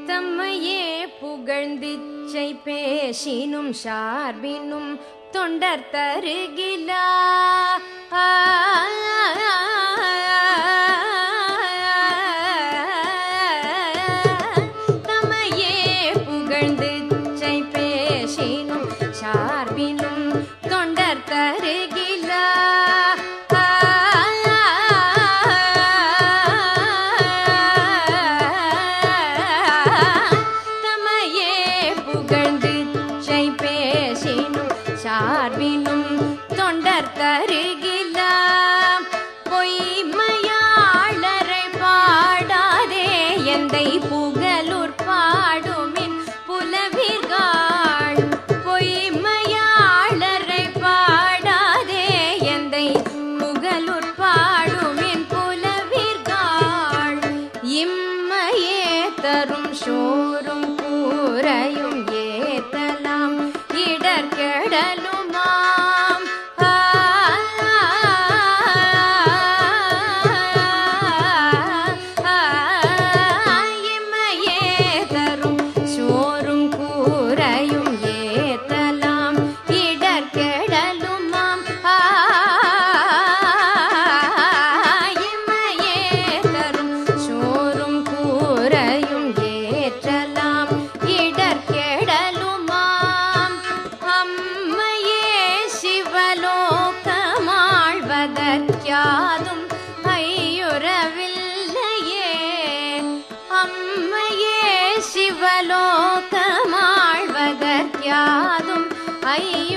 தம்மையே புகழ்ந்திச்சை பேசினும் சார்பினும் தொண்டர் தருகிலா தம்மையே புகழ்ந்திச்சை பேசினும் சார்பினும் தொண்டர் தருகிலா தமையே புகழ்ந்து செய் பேசினும் சார்பினும் தொண்டர் தருகிலா பொய்மையாளரை பாடாதே எந்தை புகழூர் பாடுமின் புலவிர்காள் பொய்மையாளரை பாடாதே எந்தை புகழூர் பாடுமின் புலவிர்காள் இம்மையே தரும் சோறும் கூரையும் ஏத்தலாம் இடர்கெடலுமாம் ஆ, ஆ, இம்மையே தரும் சோறும் கூரையும் ஏத்தலாம் இடர்கெடலுமாம் ஆ, இம்மையே தரும் சோறும் கூரையும் ஏற்றலாம் இடர்கெடலுமாம் அம்மையே சிவலோகமாழ்வதற்காதும் ஐயுறவில்லையே அம்மையே சிவலோகமாழ்வதற்காதும் ஐயுறவில்லையே